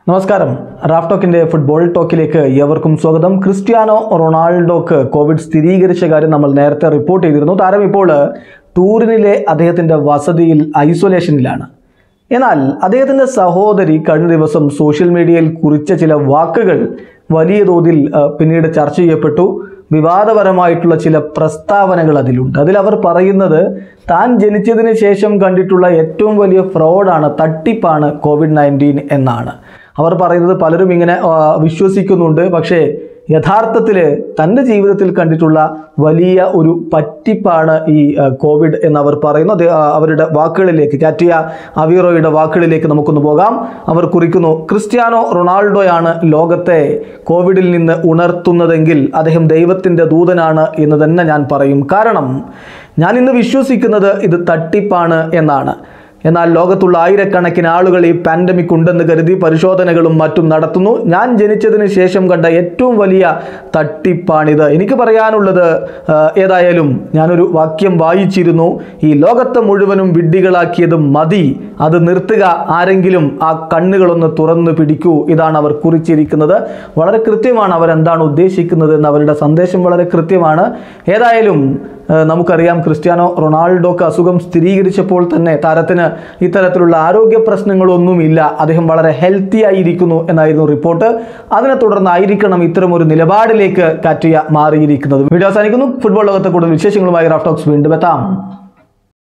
നമസ്കാരം Raf ടോക്കിന്റെ football ടോക്കിലേക്ക് ഏവർക്കും സ്വാഗതം ക്രിസ്ത്യാനോ റൊണാൾഡോക്ക് കോവിഡ് സ്ഥിരീകരിച്ച കാര്യം നമ്മൾ നേരത്തെ റിപ്പോർട്ട് ചെയ്തിരുന്നു താരം ഇപ്പോൾ ടൂറിനിലെ അദ്ദേഹത്തിന്റെ വസതിയിൽ ഐസൊലേഷനിലാണ് എന്നാൽ അദ്ദേഹത്തിന്റെ സഹോദരി കഴിഞ്ഞ ദിവസം സോഷ്യൽ മീഡിയയിൽ കുറിച്ച ചില വാക്കുകൾ വലിയ തോതിൽ ആ, പിന്നീട് ചർച്ച ചെയ്യപ്പെട്ടു വിവാദപരമായിട്ടുള്ള ചില പ്രസ്താവനകൾ അതിലുണ്ട് അതിൽ അവർ പറയുന്നത് താൻ ജനിച്ചതിന് ശേഷം കണ്ടിട്ടുള്ള ഏറ്റവും വലിയ ഫ്രോഡാണ് തട്ടിപ്പാണ് കോവിഡ് നയൻറ്റീൻ എന്നാണ് അവർ പറയുന്നത് പലരും ഇങ്ങനെ ആ, വിശ്വസിക്കുന്നുണ്ട് പക്ഷേ യഥാർത്ഥത്തിൽ തൻ്റെ ജീവിതത്തിൽ കണ്ടിട്ടുള്ള വലിയ ഒരു പറ്റിപ്പാണ് ഈ ആ, കോവിഡ് എന്ന് അവർ പറയുന്നു അത് ആ, അവരുടെ വാക്കുകളിലേക്ക് കാറ്റിയ അവീറോയുടെ വാക്കുകളിലേക്ക് നമുക്കൊന്ന് പോകാം അവർ കുറിക്കുന്നു ക്രിസ്ത്യാനോ റൊണാൾഡോയാണ് ലോകത്തെ കോവിഡിൽ നിന്ന് ഉണർത്തുന്നതെങ്കിൽ അദ്ദേഹം ദൈവത്തിൻ്റെ ദൂതനാണ് എന്ന് തന്നെ ഞാൻ പറയും കാരണം ഞാൻ ഇന്ന് വിശ്വസിക്കുന്നത് ഇത് തട്ടിപ്പാണ് എന്നാണ് എന്നാൽ ലോകത്തുള്ള ആയിരക്കണക്കിന് ആളുകൾ ഈ പാൻഡമിക് ഉണ്ടെന്ന് കരുതി പരിശോധനകളും മറ്റും നടത്തുന്നു ഞാൻ ജനിച്ചതിന് ശേഷം കണ്ട ഏറ്റവും വലിയ തട്ടിപ്പാണിത് എനിക്ക് പറയാനുള്ളത് ആ, ഏതായാലും ഞാനൊരു വാക്യം വായിച്ചിരുന്നു ഈ ലോകത്തെ മുഴുവനും വിഡ്ഢികളാക്കിയത് മതി അത് നിർത്തുക ആരെങ്കിലും ആ കണ്ണുകളൊന്ന് തുറന്നു പിടിക്കൂ ഇതാണ് അവർ കുറിച്ചിരിക്കുന്നത് വളരെ കൃത്യമാണ് അവരെന്താണ് ഉദ്ദേശിക്കുന്നത് എന്ന് അവരുടെ സന്ദേശം വളരെ കൃത്യമാണ് ഏതായാലും ഏഹ് നമുക്കറിയാം ക്രിസ്ത്യാനോ റൊണാൾഡോക്ക് അസുഖം സ്ഥിരീകരിച്ചപ്പോൾ തന്നെ താരത്തിന് ഇത്തരത്തിലുള്ള ആരോഗ്യ പ്രശ്നങ്ങളൊന്നുമില്ല അദ്ദേഹം വളരെ ഹെൽത്തി ആയിരിക്കുന്നു എന്നായിരുന്നു റിപ്പോർട്ട് അതിനെ തുടർന്നായിരിക്കണം ഇത്തരം ഒരു നിലപാടിലേക്ക് കാറ്റിയ മാറിയിരിക്കുന്നത് വീഡിയോ അവസാനിക്കുന്നു ഫുട്ബോൾ ലോകത്തെ കൂടുതൽ വിശേഷങ്ങളുമായി റാഫ്റ്റോക്സ് വീണ്ടും എത്താം